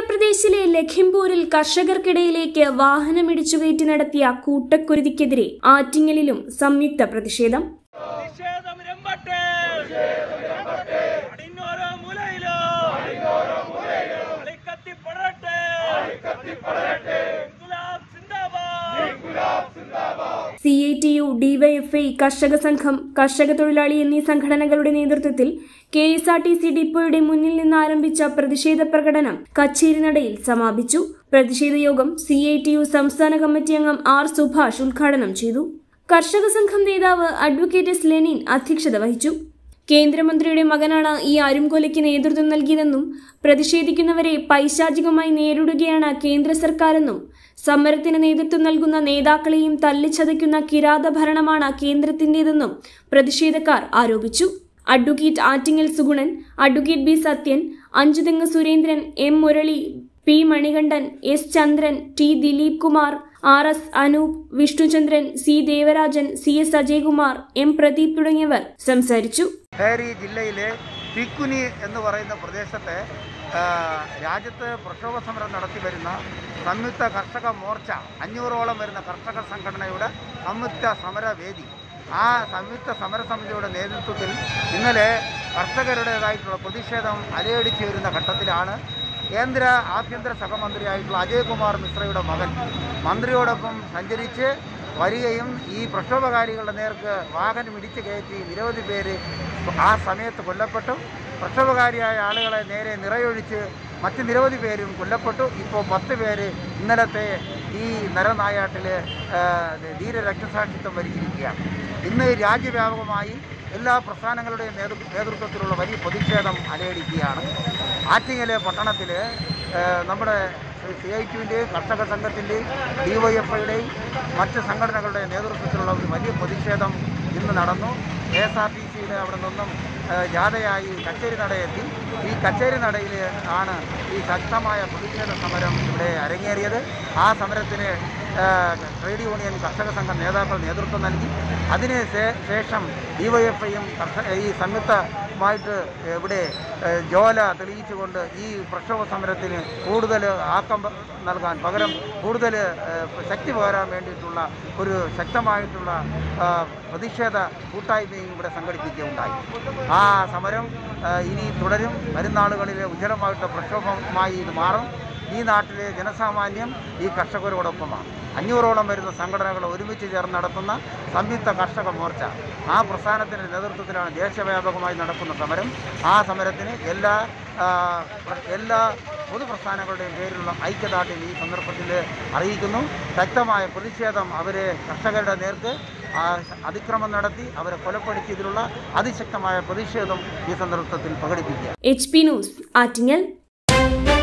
ഉത്തർപ്രദേശിലെ ലഖിംപൂരിൽ കർഷകർക്കിടയിലേക്ക് വാഹനമിടിച്ചുകയറ്റി നടത്തിയ കൂട്ടക്കുരുതിക്കെതിരെ ആറ്റിങ്ങലിലും സംയുക്ത പ്രതിഷേധം നിഷേധം രമ്പട്ടെ അടിഞ്ഞോരോ മൂലയിലോ അളിക്കത്തി പടരട്ടെ ഇൻകുലാബ് സിന്ദാബാദ് C I T U DYFI കർഷക സംഘം കർഷക തൊഴിലാളി എന്നീ സംഘടനകളുടെ നേതൃത്വത്തിൽ K S R T C ഡിപ്പോയുടെ മുന്നിൽ നിന്ന് ആരംഭിച്ച പ്രതിഷേധ പ്രകടനം കച്ചേരിനടയിൽ സമാപിച്ചു പ്രതിഷേധ യോഗം സി ഐ ടി യു സംസ്ഥാന കമ്മിറ്റി അംഗം ആർ സുഭാഷ് ഉദ്ഘാടനം ചെയ്തു കർഷക സംഘം നേതാവ് അഡ്വക്കേറ്റ് എസ് ലെനിൻ അധ്യക്ഷത വഹിച്ചു കേന്ദ്രമന്ത്രിയുടെ മകനാണ് ഈ അരുംകൊലയ്ക്ക് നേതൃത്വം നൽകിയതെന്നും പ്രതിഷേധിക്കുന്നവരെ പൈശാചികമായി നേരിടുകയാണ് കേന്ദ്ര സർക്കാരെന്നും സമരത്തിന് നേതൃത്വം നൽകുന്ന നേതാക്കളെയും തല്ലിച്ചതയ്ക്കുന്ന കിരാത ഭരണമാണ് കേന്ദ്രത്തിന്റേതെന്നും പ്രതിഷേധക്കാർ ആരോപിച്ചു advocate Attingal Sugunan advocate B Sathyan Anchuthengu Surendran M Murali P Manikandan S Chandran T Dileep Kumar R S Anoop Vishnuchandran C Devarajan C S Ajaykumar M Pradeep തുടങ്ങിയവർ സംസാരിച്ചു ഹേരി ജില്ലയിലെ തിക്കുനി എന്ന് പറയുന്ന പ്രദേശത്തെ ആ, രാജ്യത്ത് പ്രക്ഷോഭ സമരം നടത്തി വരുന്ന സംയുക്ത കർഷക മോർച്ച അഞ്ഞൂറോളം വരുന്ന കർഷക സംഘടനയുടെ സംയുക്ത സമരവേദി ആ സംയുക്ത സമരസമിതിയുടെ നേതൃത്വത്തിൽ ഇന്നലെ കർഷകരുടേതായിട്ടുള്ള പ്രതിഷേധം അലയടിച്ചു വരുന്ന ഘട്ടത്തിലാണ് കേന്ദ്ര ആഭ്യന്തര സഹമന്ത്രിയായിട്ടുള്ള അജയ് കുമാർ മിശ്രയുടെ മകൻ മന്ത്രിയോടൊപ്പം സഞ്ചരിച്ച് വരികയും ഈ പ്രക്ഷോഭകാരികളുടെ നേർക്ക് വാഹനം ഇടിച്ചു കയറ്റി നിരവധി പേര് ആ സമയത്ത് കൊല്ലപ്പെട്ടു പ്രക്ഷോഭകാരിയായ ആളുകളെ നേരെ നിറയൊഴിച്ച് മറ്റ് നിരവധി പേരും കൊല്ലപ്പെട്ടു ഇപ്പോൾ പത്ത് പേര് ഇന്നലത്തെ ഈ നരനായാട്ടിൽ ധീര രക്തസാക്ഷിത്വം വരിച്ചിരിക്കുകയാണ് ഇന്ന് രാജ്യവ്യാപകമായി എല്ലാ പ്രസ്ഥാനങ്ങളുടെയും നേതൃ നേതൃത്വത്തിലുള്ള വലിയ പ്രതിഷേധം അലയടിക്കുകയാണ് ആറ്റിങ്ങലെ പട്ടണത്തിൽ നമ്മുടെ സി ഐ ടിയുടെയും കർഷക സംഘത്തിൻ്റെയും ഡി വൈ എഫ് ഐയുടെയും മറ്റ് സംഘടനകളുടെ നേതൃത്വത്തിലുള്ള ഒരു വലിയ പ്രതിഷേധം ഇന്ന് നടന്നു കെ എസ് ആർ ടി സിയുടെ അവിടെ നിന്നും ആ, ജാഥയായി കച്ചേരി നടയെത്തി ഈ കച്ചേരി നടയിൽ ആണ് ഈ ശക്തമായ പ്രതിഷേധ സമരം ഇവിടെ അരങ്ങേറിയത് ആ സമരത്തിന് ആ, ട്രേഡ് യൂണിയൻ കർഷക സംഘം നേതാക്കൾ നേതൃത്വം നൽകി അതിന് ശേ- ശേഷം ഡിവൈഎഫ്ഐയും കർഷക ഈ സംയുക്തമായിട്ട് ഇവിടെ ഏ, ജ്വാല തെളിയിച്ചുകൊണ്ട് ഈ പ്രക്ഷോഭ സമരത്തിന് കൂടുതൽ ആക്കം പ- നൽകാൻ പകരം കൂടുതൽ ഏ, ശക്തി പകരാൻ വേണ്ടിയിട്ടുള്ള ഒരു ശക്തമായിട്ടുള്ള ആ, പ്രതിഷേധ കൂട്ടായ്മയും ഇവിടെ സംഘടിപ്പിക്കുകയുണ്ടായി ആ സമരം ആ, ഇനി തുടരും വരുന്ന ആളുകളിൽ ഉജ്ജ്വലമായിട്ട് പ്രക്ഷോഭമായി ഇത് മാറും ഈ നാട്ടിലെ ജനസാമാന്യം ഈ കർഷകരോടൊപ്പമാണ് അഞ്ഞൂറോളം വരുന്ന സംഘടനകൾ ഒരുമിച്ച് ചേർന്ന് നടത്തുന്ന സംയുക്ത കർഷക മോർച്ച ആ പ്രസ്ഥാനത്തിൻ്റെ നേതൃത്വത്തിലാണ് ദേശവ്യാപകമായി നടക്കുന്ന സമരം ആ സമരത്തിന് എല്ലാ ആ, പ്ര- എല്ലാ പൊതുപ്രസ്ഥാനങ്ങളുടെയും പേരിലുള്ള ഐക്യദാർഢ്യം ഈ സന്ദർഭത്തിൽ അറിയിക്കുന്നു ശക്തമായ പ്രതിഷേധം അവരെ കർഷകരുടെ നേർക്ക് ആ, അതിക്രമം നടത്തി അവരെ കൊലപ്പെടുത്തിയതിലുള്ള അതിശക്തമായ പ്രതിഷേധം ഈ സന്ദർഭത്തിൽ പ്രകടിപ്പിക്കുക എച്ച് പി ന്യൂസ് ആറ്റിങ്ങൽ